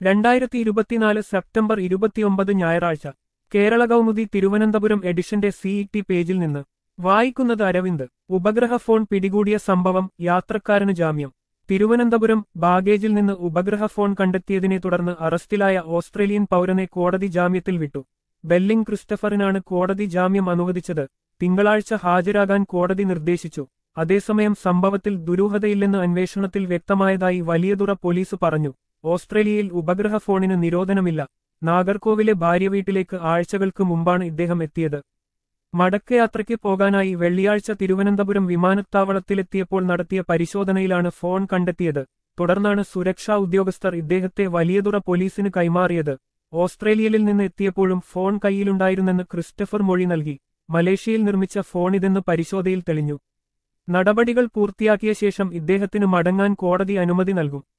രണ്ടായിരത്തി ഇരുപത്തിനാല് സെപ്റ്റംബർ ഇരുപത്തിയൊമ്പത് ഞായറാഴ്ച കേരള കൗമുദി തിരുവനന്തപുരം എഡിഷന്റെ സിഇടി പേജിൽ നിന്ന് വായിക്കുന്നത് അരവിന്ദ് ഉപഗ്രഹ ഫോൺ പിടികൂടിയ സംഭവം യാത്രക്കാരന് ജാമ്യം തിരുവനന്തപുരം ബാഗേജിൽ നിന്ന് ഉപഗ്രഹ ഫോൺ കണ്ടെത്തിയതിനെ തുടർന്ന് അറസ്റ്റിലായ ഓസ്ട്രേലിയൻ പൗരനെ കോടതി ജാമ്യത്തിൽ വിട്ടു ബെല്ലിംഗ് ക്രിസ്റ്റഫറിനാണ് കോടതി ജാമ്യം അനുവദിച്ചത് തിങ്കളാഴ്ച ഹാജരാകാൻ കോടതി നിർദ്ദേശിച്ചു അതേസമയം സംഭവത്തിൽ ദുരൂഹതയില്ലെന്ന് അന്വേഷണത്തിൽ വ്യക്തമായതായി വലിയതുറ പോലീസ് പറഞ്ഞു ഓസ്ട്രേലിയയിൽ ഉപഗ്രഹ ഫോണിന് നിരോധനമില്ല നാഗർകോവിലെ ഭാര്യ വീട്ടിലേക്ക് ആഴ്ചകൾക്ക് മുമ്പാണ് ഇദ്ദേഹം എത്തിയത് മടക്കയാത്രയ്ക്ക് പോകാനായി വെള്ളിയാഴ്ച തിരുവനന്തപുരം വിമാനത്താവളത്തിലെത്തിയപ്പോൾ നടത്തിയ പരിശോധനയിലാണ് ഫോൺ കണ്ടെത്തിയത് തുടർന്നാണ് സുരക്ഷാ ഉദ്യോഗസ്ഥർ ഇദ്ദേഹത്തെ വലിയതുറ പോലീസിന് കൈമാറിയത് ഓസ്ട്രേലിയയിൽ നിന്ന് എത്തിയപ്പോഴും ഫോൺ കയ്യിലുണ്ടായിരുന്നെന്ന് ക്രിസ്റ്റഫർ മൊഴി നൽകി മലേഷ്യയിൽ നിർമ്മിച്ച ഫോണിതെന്ന് പരിശോധനയിൽ തെളിഞ്ഞു നടപടികൾ പൂർത്തിയാക്കിയ ശേഷം ഇദ്ദേഹത്തിന് മടങ്ങാൻ കോടതി അനുമതി നൽകും